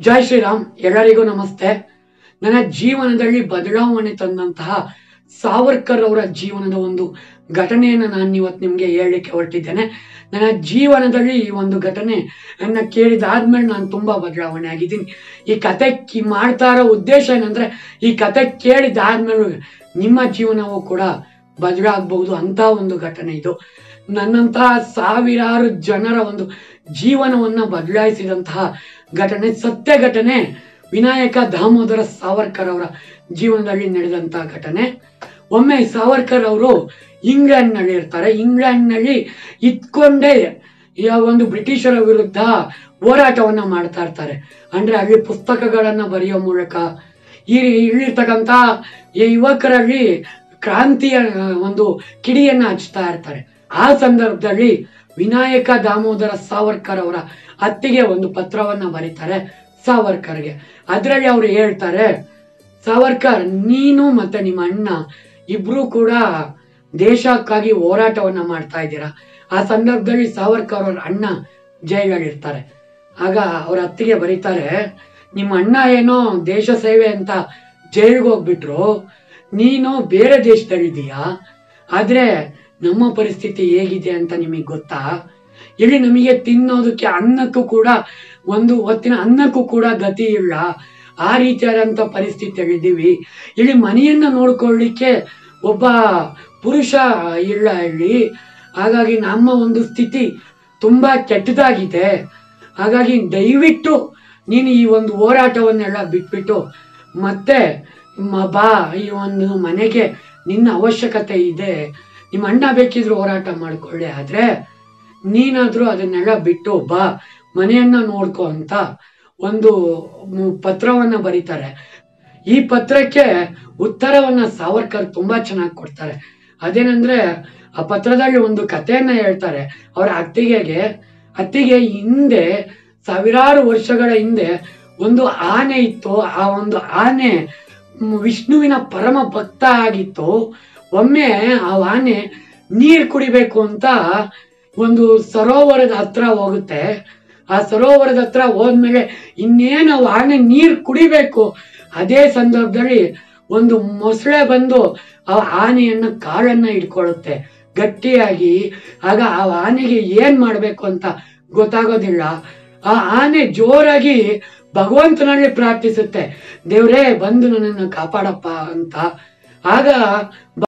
ಜೈ ಶ್ರೀರಾಮ್ ಎಲ್ಲರಿಗೂ ನಮಸ್ತೆ ನನ್ನ ಜೀವನದಲ್ಲಿ ಬದಲಾವಣೆ ತಂದಂತಹ ಸಾವರ್ಕರ್ ಅವರ ಜೀವನದ ಒಂದು ಘಟನೆಯನ್ನು ನಾನು ಇವತ್ತು ನಿಮಗೆ ಹೇಳಲಿಕ್ಕೆ ಹೊರಟಿದ್ದೇನೆ ನನ್ನ ಜೀವನದಲ್ಲಿ ಈ ಒಂದು ಘಟನೆ ನನ್ನ ಕೇಳಿದಾದ್ಮೇಲೆ ನಾನು ತುಂಬಾ ಬದಲಾವಣೆ ಆಗಿದ್ದೀನಿ ಈ ಕತೆ ಕಿ ಮಾಡ್ತಾ ಇರೋ ಉದ್ದೇಶ ಏನಂದ್ರೆ ಈ ಕತೆ ಕೇಳಿದಾದ್ಮೇಲೆ ನಿಮ್ಮ ಜೀವನವೂ ಕೂಡ ಬದಲಾಗಬಹುದು ಅಂತ ಒಂದು ಘಟನೆ ಇದು ನನ್ನಂತಹ ಸಾವಿರಾರು ಜನರ ಒಂದು ಜೀವನವನ್ನ ಬದಲಾಯಿಸಿದಂತಹ ಘಟನೆ ಸತ್ಯ ಘಟನೆ ವಿನಾಯಕ ದಾಮೋದರ ಸಾವರ್ಕರ್ ಅವರ ಜೀವನದಲ್ಲಿ ನಡೆದಂತಹ ಘಟನೆ ಒಮ್ಮೆ ಸಾವರ್ಕರ್ ಅವರು ಇಂಗ್ಲೆಂಡ್ ನಲ್ಲಿ ಇರ್ತಾರೆ ಇಂಗ್ಲೆಂಡ್ ನಲ್ಲಿ ಇತ್ಕೊಂಡೇ ಈ ಒಂದು ಬ್ರಿಟಿಷರ ವಿರುದ್ಧ ಹೋರಾಟವನ್ನ ಮಾಡ್ತಾ ಇರ್ತಾರೆ ಅಂದ್ರೆ ಅಲ್ಲಿ ಪುಸ್ತಕಗಳನ್ನ ಬರೆಯೋ ಮೂಲಕ ಈ ಇಲ್ಲಿರ್ತಕ್ಕಂಥ ಈ ಯುವಕರಲ್ಲಿ ಕ್ರಾಂತಿಯ ಆ, ಒಂದು ಕಿಡಿಯನ್ನ ಹಚ್ತಾ ಇರ್ತಾರೆ ಆ ಸಂದರ್ಭದಲ್ಲಿ ವಿನಾಯಕ ದಾಮೋದರ ಸಾವರ್ಕರ್ ಅವರ ಅತ್ತಿಗೆ ಒಂದು ಪತ್ರವನ್ನ ಬರೀತಾರೆ ಸಾವರ್ಕರ್ಗೆ ಅದರಲ್ಲಿ ಅವರು ಹೇಳ್ತಾರೆ ಸಾವರ್ಕರ್ ನೀನು ಮತ್ತೆ ನಿಮ್ಮ ಅಣ್ಣ ಇಬ್ರು ಕೂಡ ದೇಶಕ್ಕಾಗಿ ಹೋರಾಟವನ್ನ ಮಾಡ್ತಾ ಇದ್ದೀರಾ ಆ ಸಂದರ್ಭದಲ್ಲಿ ಸಾವರ್ಕರ್ ಅವ್ರ ಅಣ್ಣ ಜೈಲಲ್ಲಿರ್ತಾರೆ ಆಗ ಅವ್ರ ಅತ್ತಿಗೆ ಬರೀತಾರೆ ನಿಮ್ಮ ಅಣ್ಣ ಏನೋ ದೇಶ ಸೇವೆ ಅಂತ ಜೈಲಿಗೆ ಹೋಗ್ಬಿಟ್ರು ನೀನು ಬೇರೆ ದೇಶದಲ್ಲಿದ್ದೀಯಾ ಆದ್ರೆ ನಮ್ಮ ಪರಿಸ್ಥಿತಿ ಹೇಗಿದೆ ಅಂತ ನಿಮಗೆ ಗೊತ್ತಾ ಇಲ್ಲಿ ನಮಗೆ ತಿನ್ನೋದಕ್ಕೆ ಅನ್ನಕ್ಕೂ ಕೂಡ ಒಂದು ಹೊತ್ತಿನ ಅನ್ನಕ್ಕೂ ಕೂಡ ಗತಿ ಇಲ್ಲ ಆ ರೀತಿಯಾದಂತ ಪರಿಸ್ಥಿತಿಯಲ್ಲಿದ್ದೀವಿ ಇಲ್ಲಿ ಮನೆಯನ್ನ ನೋಡ್ಕೊಳ್ಳಿಕ್ಕೆ ಒಬ್ಬ ಪುರುಷ ಇಲ್ಲ ಇಲ್ಲಿ ಹಾಗಾಗಿ ನಮ್ಮ ಒಂದು ಸ್ಥಿತಿ ತುಂಬಾ ಕೆಟ್ಟದಾಗಿದೆ ಹಾಗಾಗಿ ದಯವಿಟ್ಟು ನೀನು ಈ ಒಂದು ಹೋರಾಟವನ್ನೆಲ್ಲ ಬಿಟ್ಬಿಟ್ಟು ಮತ್ತೆ ಮ- ಬಾ ಈ ಒಂದು ಮನೆಗೆ ನಿನ್ನ ಅವಶ್ಯಕತೆ ಇದೆ ನಿಮ್ಮ ಅಣ್ಣ ಬೇಕಿದ್ರು ಹೋರಾಟ ಮಾಡ್ಕೊಳ್ಳಿ ಆದ್ರೆ ನೀನಾದ್ರೂ ಅದನ್ನೆಲ್ಲ ಬಿಟ್ಟು ಬಾ ಮನೆಯನ್ನ ನೋಡ್ಕೊ ಅಂತ ಒಂದು ಮ್- ಪತ್ರವನ್ನ ಬರೀತಾರೆ ಈ ಪತ್ರಕ್ಕೆ ಉತ್ತರವನ್ನ ಸಾವರ್ಕರ್ ತುಂಬಾ ಚೆನ್ನಾಗಿ ಕೊಡ್ತಾರೆ ಅದೇನಂದ್ರೆ ಆ ಪತ್ರದಲ್ಲಿ ಒಂದು ಕಥೆಯನ್ನ ಹೇಳ್ತಾರೆ ಅವರ ಅತ್ತಿಗೆಗೆ ಅತ್ತಿಗೆ ಹಿಂದೆ ಸಾವಿರಾರು ವರ್ಷಗಳ ಹಿಂದೆ ಒಂದು ಆನೆ ಇತ್ತು ಆ ಒಂದು ಆನೆ ಮ್, ವಿಷ್ಣುವಿನ ಪರಮ ಭಕ್ತ ಆಗಿತ್ತು ಒಮ್ಮೆ ಆ ಆನೆ ನೀರ್ ಕುಡಿಬೇಕು ಅಂತ ಒಂದು ಸರೋವರದ ಹತ್ರ ಹೋಗುತ್ತೆ ಆ ಸರೋವರದ ಹತ್ರ ಹೋದ್ಮೇಲೆ ಇನ್ನೇನು ಆ ಆನೆ ನೀರ್ ಕುಡಿಬೇಕು ಅದೇ ಸಂದರ್ಭದಲ್ಲಿ ಒಂದು ಮೊಸಳೆ ಬಂದು ಆ ಆನೆಯನ್ನ ಕಾಳನ್ನ ಹಿಡ್ಕೊಳ್ಳುತ್ತೆ ಗಟ್ಟಿಯಾಗಿ ಆಗ ಆ ಆನೆಗೆ ಏನ್ ಮಾಡ್ಬೇಕು ಅಂತ ಗೊತ್ತಾಗೋದಿಲ್ಲ ಆ ಆನೆ ಜೋರಾಗಿ ಭಗವಂತನಲ್ಲಿ ಪ್ರಾರ್ಥಿಸುತ್ತೆ ದೇವ್ರೇ ಬಂದು ನನ್ನನ್ನು ಕಾಪಾಡಪ್ಪ ಅಂತ ಆಗ